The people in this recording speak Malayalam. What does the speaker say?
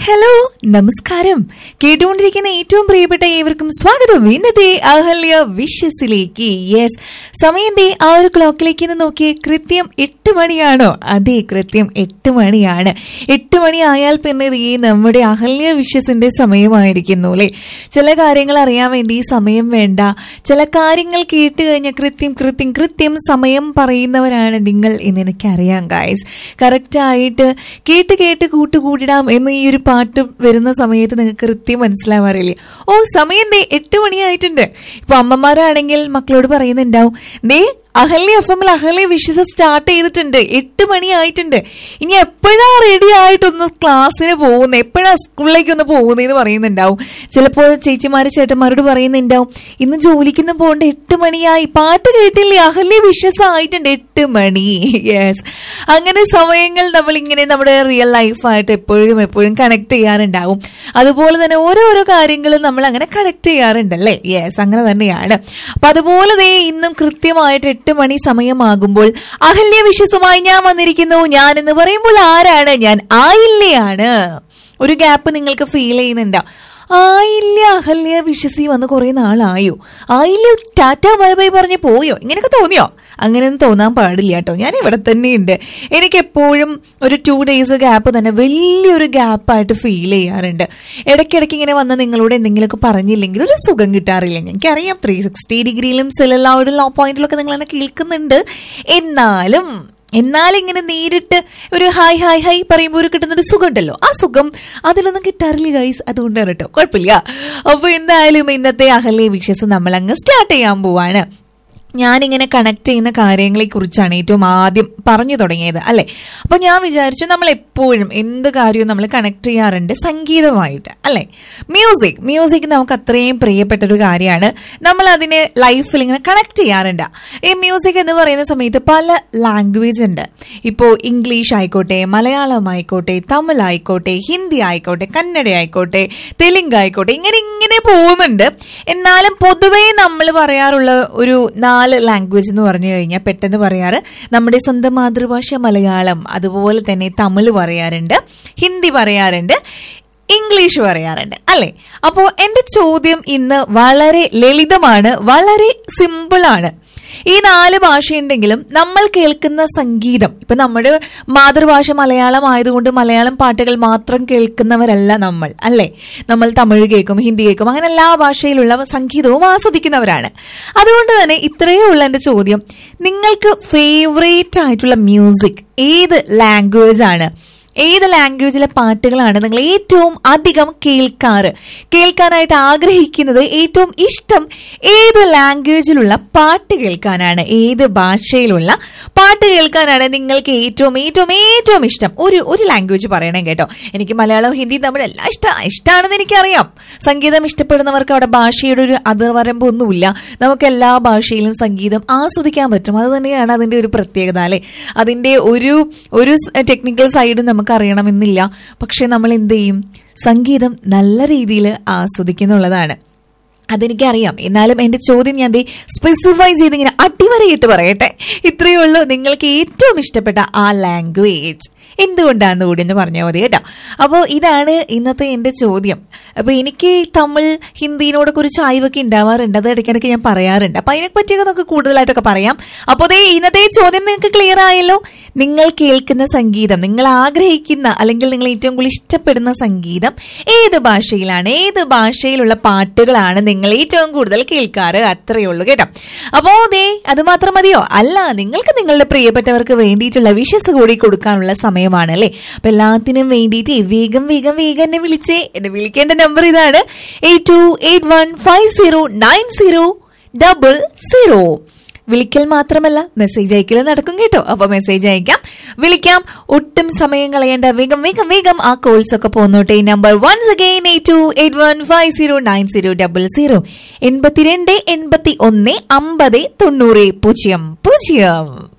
ഹലോ നമസ്കാരം കേട്ടുകൊണ്ടിരിക്കുന്ന ഏറ്റവും പ്രിയപ്പെട്ട ഏവർക്കും സ്വാഗതം ഇന്നത്തെ അഹല്യ വിഷസിലേക്ക് യെസ് സമയത്തെ ആ ഒരു ക്ലോക്കിലേക്ക് ഒന്ന് നോക്കിയേ കൃത്യം എട്ട് മണിയാണോ അതെ കൃത്യം എട്ട് മണിയാണ് എട്ട് മണി ആയാൽ പിന്നെ ഇത് ഈ നമ്മുടെ അഹല്യ വിഷസിന്റെ സമയമായിരിക്കുന്നു അല്ലെ ചില കാര്യങ്ങൾ അറിയാൻ വേണ്ടി ഈ സമയം വേണ്ട ചില കാര്യങ്ങൾ കേട്ട് കഴിഞ്ഞാൽ കൃത്യം കൃത്യം കൃത്യം സമയം പറയുന്നവരാണ് നിങ്ങൾ എന്ന് എനിക്കറിയാം ഗായ്സ് കറക്റ്റ് ആയിട്ട് കേട്ട് കേട്ട് കൂട്ടുകൂടിടാം എന്ന് ഈ ഒരു പാട്ട് വരുന്ന സമയത്ത് നിങ്ങൾക്ക് കൃത്യം മനസ്സിലാവാറില്ലേ ഓ സമയം ദേ എട്ട് മണിയായിട്ടുണ്ട് ഇപ്പൊ അമ്മമാരാണെങ്കിൽ മക്കളോട് പറയുന്നുണ്ടാവും ദേ അഹല്യ എഫ് എമ്മിൽ അഹല്യ വിശ്വസം സ്റ്റാർട്ട് ചെയ്തിട്ടുണ്ട് എട്ട് മണിയായിട്ടുണ്ട് ഇനി എപ്പോഴാ റെഡി ആയിട്ടൊന്ന് ക്ലാസ്സിന് പോകുന്നത് എപ്പോഴാ സ്കൂളിലേക്ക് ഒന്ന് പോകുന്നതെന്ന് പറയുന്നുണ്ടാവും ചിലപ്പോൾ ചേച്ചിമാര് ചേട്ടന്മാരോട് പറയുന്നുണ്ടാവും ഇന്ന് ജോലിക്കൊന്നും പോകണ്ട എട്ട് മണിയായി പാട്ട് കേട്ടില്ലേ അഹല്യ വിശ്വസം ആയിട്ടുണ്ട് എട്ട് മണി യെസ് അങ്ങനെ സമയങ്ങൾ നമ്മൾ ഇങ്ങനെ നമ്മുടെ റിയൽ ലൈഫായിട്ട് എപ്പോഴും എപ്പോഴും കണക്ട് ചെയ്യാറുണ്ടാവും അതുപോലെ തന്നെ ഓരോരോ കാര്യങ്ങളും നമ്മൾ അങ്ങനെ കണക്ട് ചെയ്യാറുണ്ടല്ലേ യെസ് അങ്ങനെ തന്നെയാണ് അപ്പൊ അതുപോലെ ദേ ഇന്നും കൃത്യമായിട്ട് എട്ട് മണി സമയമാകുമ്പോൾ അഹല്യ വിശ്വസമായി ഞാൻ വന്നിരിക്കുന്നു ഞാൻ എന്ന് പറയുമ്പോൾ ആരാണ് ഞാൻ ആയില്ലയാണ് ഒരു ഗ്യാപ്പ് നിങ്ങൾക്ക് ഫീൽ ചെയ്യുന്നുണ്ടോ ആയില്ല അഹല്യ വിശ്വസി വന്ന് കുറെ നാളായോ ആയില്ല ടാറ്റ ബൈ ബൈ പറഞ്ഞ് പോയോ ഇങ്ങനെയൊക്കെ തോന്നിയോ അങ്ങനെയൊന്നും തോന്നാൻ പാടില്ല കേട്ടോ ഞാൻ ഇവിടെ തന്നെയുണ്ട് എനിക്ക് എപ്പോഴും ഒരു ടു ഡേയ്സ് ഗ്യാപ്പ് തന്നെ വലിയൊരു ഗ്യാപ്പായിട്ട് ഫീൽ ചെയ്യാറുണ്ട് ഇടയ്ക്കിടയ്ക്ക് ഇങ്ങനെ വന്ന് നിങ്ങളോട് എന്തെങ്കിലുമൊക്കെ പറഞ്ഞില്ലെങ്കിൽ ഒരു സുഖം കിട്ടാറില്ല എനിക്കറിയാം ത്രീ സിക്സ്റ്റി ഡിഗ്രിയിലും സെലലോയിഡ് ലോ പോയിന്റിലൊക്കെ നിങ്ങൾ എന്നെ കേൾക്കുന്നുണ്ട് എന്നാലും എന്നാലും ഇങ്ങനെ നേരിട്ട് ഒരു ഹായ് ഹായ് ഹായ് പറയുമ്പോൾ ഒരു കിട്ടുന്ന ഒരു സുഖം ഉണ്ടല്ലോ ആ സുഖം അതിലൊന്നും കിട്ടാറില്ല ഗൈസ് അതുകൊണ്ടാണ് കേട്ടോ കുഴപ്പമില്ല അപ്പൊ എന്തായാലും ഇന്നത്തെ അഹല്യ വിഷസ് നമ്മൾ അങ്ങ് സ്റ്റാർട്ട് ചെയ്യാൻ പോവാണ് ഞാനിങ്ങനെ കണക്ട് ചെയ്യുന്ന കാര്യങ്ങളെ കുറിച്ചാണ് ഏറ്റവും ആദ്യം പറഞ്ഞു തുടങ്ങിയത് അല്ലെ അപ്പൊ ഞാൻ വിചാരിച്ചു നമ്മൾ എപ്പോഴും എന്ത് കാര്യവും നമ്മൾ കണക്ട് ചെയ്യാറുണ്ട് സംഗീതമായിട്ട് അല്ലെ മ്യൂസിക് മ്യൂസിക് നമുക്ക് അത്രയും പ്രിയപ്പെട്ട ഒരു കാര്യമാണ് നമ്മൾ അതിനെ ലൈഫിൽ ഇങ്ങനെ കണക്ട് ചെയ്യാറുണ്ട് ഈ മ്യൂസിക് എന്ന് പറയുന്ന സമയത്ത് പല ലാംഗ്വേജ് ഉണ്ട് ഇപ്പോൾ ഇംഗ്ലീഷ് ആയിക്കോട്ടെ മലയാളം ആയിക്കോട്ടെ തമിഴ് ആയിക്കോട്ടെ ഹിന്ദി ആയിക്കോട്ടെ കന്നഡ ആയിക്കോട്ടെ തെലുങ്ക് ആയിക്കോട്ടെ ഇങ്ങനെ ഇങ്ങനെ പോകുന്നുണ്ട് എന്നാലും പൊതുവേ നമ്മൾ പറയാറുള്ള ഒരു നാല് ലാംഗ്വേജ് എന്ന് പറഞ്ഞു കഴിഞ്ഞാൽ പെട്ടെന്ന് പറയാറ് നമ്മുടെ സ്വന്തം മാതൃഭാഷ മലയാളം അതുപോലെ തന്നെ തമിഴ് പറയാറുണ്ട് ഹിന്ദി പറയാറുണ്ട് ഇംഗ്ലീഷ് പറയാറുണ്ട് അല്ലെ അപ്പോ എന്റെ ചോദ്യം ഇന്ന് വളരെ ലളിതമാണ് വളരെ സിമ്പിളാണ് ഈ നാല് ഭാഷയുണ്ടെങ്കിലും നമ്മൾ കേൾക്കുന്ന സംഗീതം ഇപ്പൊ നമ്മുടെ മാതൃഭാഷ മലയാളം ആയതുകൊണ്ട് മലയാളം പാട്ടുകൾ മാത്രം കേൾക്കുന്നവരല്ല നമ്മൾ അല്ലെ നമ്മൾ തമിഴ് കേൾക്കും ഹിന്ദി കേൾക്കും അങ്ങനെ എല്ലാ ഭാഷയിലുള്ള സംഗീതവും ആസ്വദിക്കുന്നവരാണ് അതുകൊണ്ട് തന്നെ ഇത്രയേ ഉള്ള എന്റെ ചോദ്യം നിങ്ങൾക്ക് ഫേവറേറ്റ് ആയിട്ടുള്ള മ്യൂസിക് ഏത് ലാംഗ്വേജ് ആണ് ഏത് ലാംഗ്വേജിലെ പാട്ടുകളാണ് നിങ്ങൾ ഏറ്റവും അധികം കേൾക്കാറ് കേൾക്കാനായിട്ട് ആഗ്രഹിക്കുന്നത് ഏറ്റവും ഇഷ്ടം ഏത് ലാംഗ്വേജിലുള്ള പാട്ട് കേൾക്കാനാണ് ഏത് ഭാഷയിലുള്ള പാട്ട് കേൾക്കാനാണ് നിങ്ങൾക്ക് ഏറ്റവും ഏറ്റവും ഏറ്റവും ഇഷ്ടം ഒരു ഒരു ലാംഗ്വേജ് പറയണം കേട്ടോ എനിക്ക് മലയാളം ഹിന്ദി തമിഴ് എല്ലാം ഇഷ്ടം ഇഷ്ടമാണെന്ന് എനിക്കറിയാം സംഗീതം ഇഷ്ടപ്പെടുന്നവർക്ക് അവിടെ ഭാഷയുടെ ഒരു അതിർവരമ്പൊന്നുമില്ല നമുക്ക് എല്ലാ ഭാഷയിലും സംഗീതം ആസ്വദിക്കാൻ പറ്റും അത് തന്നെയാണ് അതിന്റെ ഒരു പ്രത്യേകത അല്ലെ അതിന്റെ ഒരു ഒരു ടെക്നിക്കൽ സൈഡ് നമുക്ക് അറിയണമെന്നില്ല പക്ഷെ നമ്മൾ എന്ത് ചെയ്യും സംഗീതം നല്ല രീതിയിൽ ആസ്വദിക്കുന്നുള്ളതാണ് അതെനിക്കറിയാം എന്നാലും എന്റെ ചോദ്യം ഞാൻ സ്പെസിഫൈ ചെയ്ത് ഇങ്ങനെ അടിവരയിട്ട് പറയട്ടെ ഇത്രയേ ഉള്ളൂ നിങ്ങൾക്ക് ഏറ്റവും ഇഷ്ടപ്പെട്ട ആ ലാംഗ്വേജ് എന്തുകൊണ്ടാന്ന് കൂടി എന്ന് പറഞ്ഞാൽ മതി കേട്ടോ അപ്പോൾ ഇതാണ് ഇന്നത്തെ എന്റെ ചോദ്യം അപ്പൊ എനിക്ക് തമിഴ് ഹിന്ദിനോടൊക്കെ ഒരു ചായ്വൊക്കെ ഉണ്ടാവാറുണ്ട് അത് ഇടയ്ക്കിടയ്ക്ക് ഞാൻ പറയാറുണ്ട് അപ്പൊ അതിനെ പറ്റിയൊക്കെ നമുക്ക് കൂടുതലായിട്ടൊക്കെ പറയാം അപ്പോൾ ദേ ഇന്നത്തെ ചോദ്യം നിങ്ങൾക്ക് ക്ലിയർ ആയല്ലോ നിങ്ങൾ കേൾക്കുന്ന സംഗീതം നിങ്ങൾ ആഗ്രഹിക്കുന്ന അല്ലെങ്കിൽ നിങ്ങൾ ഏറ്റവും കൂടുതൽ ഇഷ്ടപ്പെടുന്ന സംഗീതം ഏത് ഭാഷയിലാണ് ഏത് ഭാഷയിലുള്ള പാട്ടുകളാണ് നിങ്ങൾ ഏറ്റവും കൂടുതൽ കേൾക്കാറ് അത്രയേ ഉള്ളൂ കേട്ടോ അപ്പോ ദേ അത് മാത്രം മതിയോ അല്ല നിങ്ങൾക്ക് നിങ്ങളുടെ പ്രിയപ്പെട്ടവർക്ക് വേണ്ടിയിട്ടുള്ള വിഷസ് കൂടി കൊടുക്കാനുള്ള സമയമാണ് അല്ലേ അപ്പൊ എല്ലാത്തിനും വേണ്ടിയിട്ട് വേഗം വേഗം വേഗം എന്നെ വിളിച്ചേ എന്നെ വിളിക്കേണ്ട നമ്പർ ഇതാണ് eight two eight one five zero nine zero double zero വിളിക്കൽ മാത്രമല്ല മെസ്സേജ് അയക്കൽ നടക്കും കേട്ടോ അപ്പൊ മെസ്സേജ് അയക്കാം വിളിക്കാം ഒട്ടും സമയം കളയേണ്ട വേഗം വേഗം വേഗം ആ കോൾസ് ഒക്കെ പോന്നോട്ടെ number once again eight two eight one five zero nine zero double zero എൺപത്തിരണ്ട് എൺപത്തി ഒന്ന് അമ്പത് തൊണ്ണൂറ് പൂജ്യം പൂജ്യം